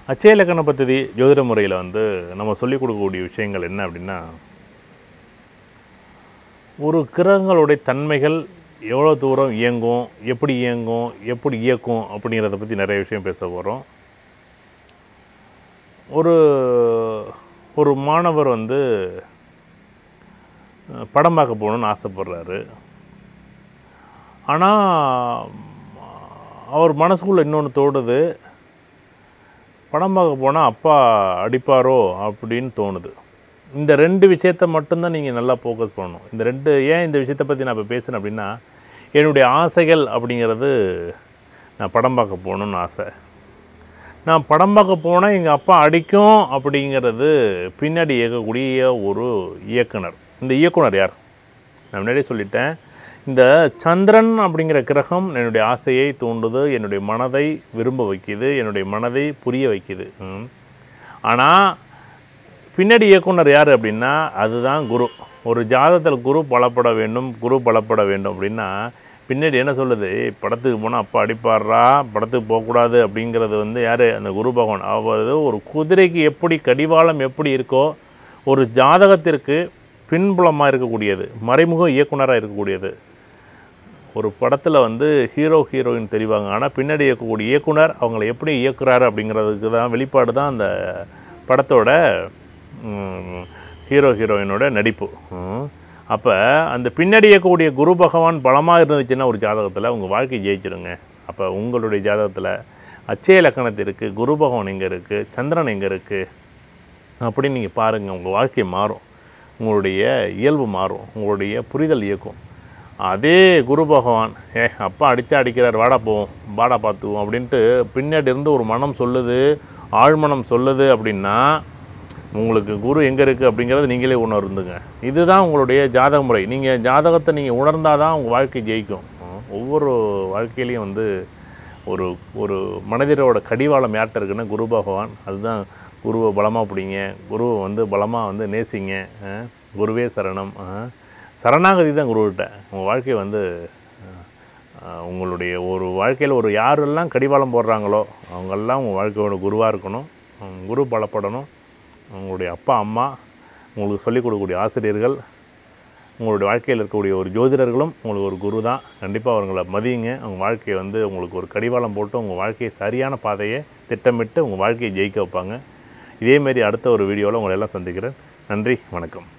அச்சய இலக்கண பദ്ധதி ஜோதிட முறையில் வந்து நம்ம சொல்லிக் கொடுக்கக்கூடிய விஷயங்கள் என்ன அப்படின்னா ஒரு கிரகங்களுடைய தன்மைகள் எவ்வளோ தூரம் இயங்கும் எப்படி இயங்கும் எப்படி இயக்கும் அப்படிங்கிறத பற்றி நிறைய விஷயம் பேச போகிறோம் ஒரு ஒரு மாணவர் வந்து அஹ், படம் பார்க்க போகணுன்னு ஆசைப்படுறாரு ஆனால் அவர் மனசுக்குள்ளே இன்னொன்று தோடுது படம் பார்க்க போனால் அப்பா அடிப்பாரோ அப்படின்னு தோணுது இந்த ரெண்டு விஷயத்த மட்டும்தான் நீங்கள் நல்லா ஃபோக்கஸ் பண்ணணும் இந்த ரெண்டு ஏன் இந்த விஷயத்தை பற்றி நான் இப்போ பேசுகிறேன் அப்படின்னா என்னுடைய ஆசைகள் அப்படிங்கிறது நான் படம் பார்க்க போகணுன்னு ஆசை நான் படம் பார்க்க போனால் எங்கள் அப்பா அடிக்கும் அப்படிங்கிறது பின்னாடி இயக்கக்கூடிய ஒரு இயக்குனர் இந்த இயக்குனர் யார் நான் முன்னாடியே சொல்லிட்டேன் இந்த சந்திரன் அப்படிங்கிற கிரகம் என்னுடைய ஆசையை தூண்டுது என்னுடைய மனதை விரும்ப வைக்குது என்னுடைய மனதை புரிய வைக்குது ஆனால் பின்னாடி இயக்குனர் யார் அப்படின்னா அதுதான் குரு ஒரு ஜாதகத்தில் குரு பலப்பட வேண்டும் குரு பலப்பட வேண்டும் அப்படின்னா பின்னாடி என்ன சொல்லுது "ஏய், படத்துக்கு போனால் அப்பா அடிப்பாடுறா படத்துக்கு போகக்கூடாது அப்படிங்கிறது வந்து யார் அந்த குரு பகவான் அதாவது ஒரு குதிரைக்கு எப்படி கடிவாளம் எப்படி இருக்கோ ஒரு ஜாதகத்திற்கு பின்புலமாக இருக்கக்கூடியது மறைமுக இயக்குனராக இருக்கக்கூடியது ஒரு படத்தில் வந்து ஹீரோ ஹீரோயின் தெரிவாங்க ஆனால் பின்னாடி இயக்கக்கூடிய இயக்குனர் அவங்கள எப்படி இயக்குறாரு அப்படிங்கிறதுக்கு தான் வெளிப்பாடு தான் அந்த படத்தோட ம், ஹீரோ ஹீரோயினோட நடிப்பு அப்போ அந்த பின்னாடி இயக்கக்கூடிய குரு பகவான் பலமாக இருந்துச்சுன்னா ஒரு ஜாதகத்தில் உங்கள் வாழ்க்கை ஜெயிச்சிருங்க அப்போ உங்களுடைய ஜாதகத்தில் அச்சய லக்கணத்திற்கு குரு பகவான் எங்கே இருக்குது சந்திரன் எங்கே இருக்குது அப்படின்னு நீங்கள் பாருங்கள் உங்கள் வாழ்க்கை மாறும் உங்களுடைய இயல்பு மாறும் உங்களுடைய புரிதல் இயக்கும் அதே குரு பகவான் ஏ அப்பா அடித்தா அடிக்கிறார் வாடா போவோம் வாடா பார்த்துவோம் அப்படின்ட்டு பின்னாடி இருந்து ஒரு மனம் சொல்லுது ஆழ்மனம் சொல்லுது அப்படின்னா உங்களுக்கு குரு எங்கே இருக்குது அப்படிங்கிறத நீங்களே உணர்ந்துங்க இதுதான் உங்களுடைய ஜாதக முறை நீங்கள் ஜாதகத்தை நீங்கள் உணர்ந்தால் தான் உங்கள் வாழ்க்கை ஜெயிக்கும் ம். ஒவ்வொரு வாழ்க்கையிலையும் வந்து ஒரு ஒரு மனிதரோட கடிவாளம் யார்கிட்ட இருக்குன்னா குரு பகவான் அதுதான் குருவை பலமாக பிடிங்க குருவை வந்து பலமாக வந்து நேசிங்க ஆ. குருவே சரணம் ஆ. சரணாகதி தான் குருவிட்ட உங்கள் வாழ்க்கை வந்து ஆ, உங்களுடைய ஒரு வாழ்க்கையில் ஒரு யாரெல்லாம் கடிவாளம் போடுறாங்களோ அவங்கெல்லாம் உங்கள் வாழ்க்கையோட குருவாக இருக்கணும் உம், குரு பலப்படணும் உங்களுடைய அப்பா அம்மா உங்களுக்கு சொல்லிக் கொடுக்கக்கூடிய ஆசிரியர்கள் உங்களுடைய வாழ்க்கையில் இருக்கக்கூடிய ஒரு ஜோதிடர்களும் உங்களுக்கு ஒரு குரு தான் கண்டிப்பாக அவங்கள மதியுங்க அவங்க வாழ்க்கையை வந்து உங்களுக்கு ஒரு கடிவாளம் போட்டு உங்கள் வாழ்க்கையை சரியான பாதையை திட்டமிட்டு உங்கள் வாழ்க்கையை ஜெயிக்க வைப்பாங்க இதேமாரி அடுத்த ஒரு வீடியோவில் உங்களை எல்லாம் சந்திக்கிறேன் நன்றி வணக்கம்